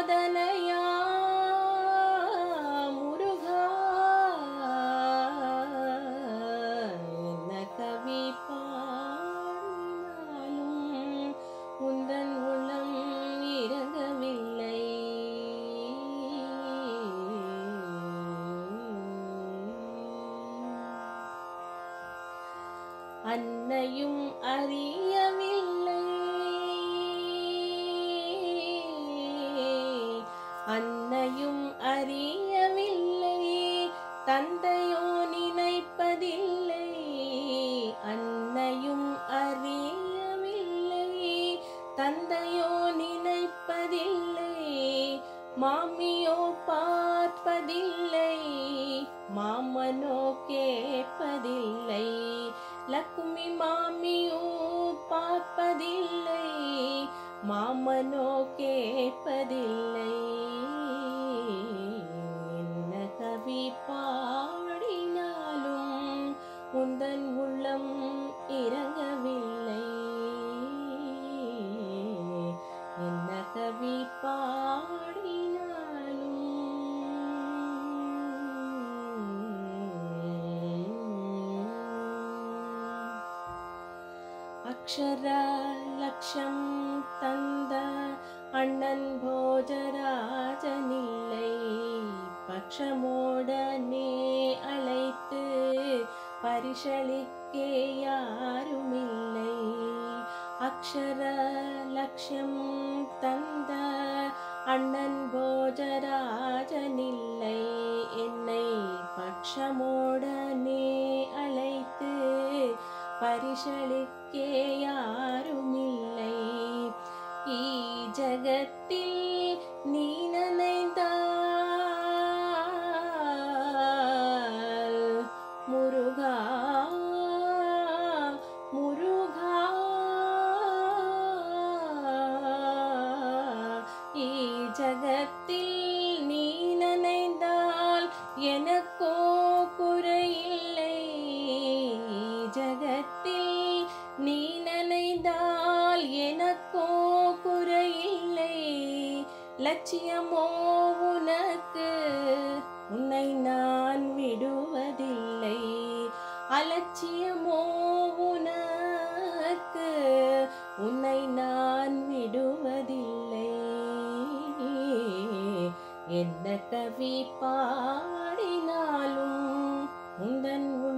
சோதனையா முருகா என்ன கவி பாடினாலும் உந்தன் உள்ளம் இறங்கவில்லை அன்னையும் அறியவில்லை அன்னையும் அறியவில்லை தந்தையோ நினைப்பதில்லை அன்னையும் அறியவில்லை தந்தையோ நினைப்பதில்லை மாமியோ பார்ப்பதில்லை மாமனோ கேட்பதில்லை லக்குமி மாமியோ பார்ப்பதில்லை மாமனோ கேட்பதில்லை என்ன கவி பாடினாலும் உந்தன் உள்ளம் இறங்கவில்லை என்ன கவி பாடினாலும் அக்ஷர லட்சம் தந்த அண்ணன் போஜராஜனில்லை பட்சமோடனே அழைத்து பரிசளிக்கே யாருமில்லை அக்ஷர லட்சம் தந்த அண்ணன் போஜராஜனில்லை என்னை பட்சமோடனே அழைத்து பரிசளிக்கே யாருமில்லை ஈ ஜகத்தில் நீ நனைந்தால் முருகா முருகா ஈ ஜகத்தில் நீ நனைந்தால் எனக்கோ குறையில்லை ஜகத்தில் நீ நனைந்தால் எனக்கோ குறையில்லை லட்சியமோ உனக்கு உன்னை நான் விடுவதில்லை அலட்சியமோ உனக்கு உன்னை நான் விடுவதில்லை என்ன கவி பாடினாலும் உந்தன்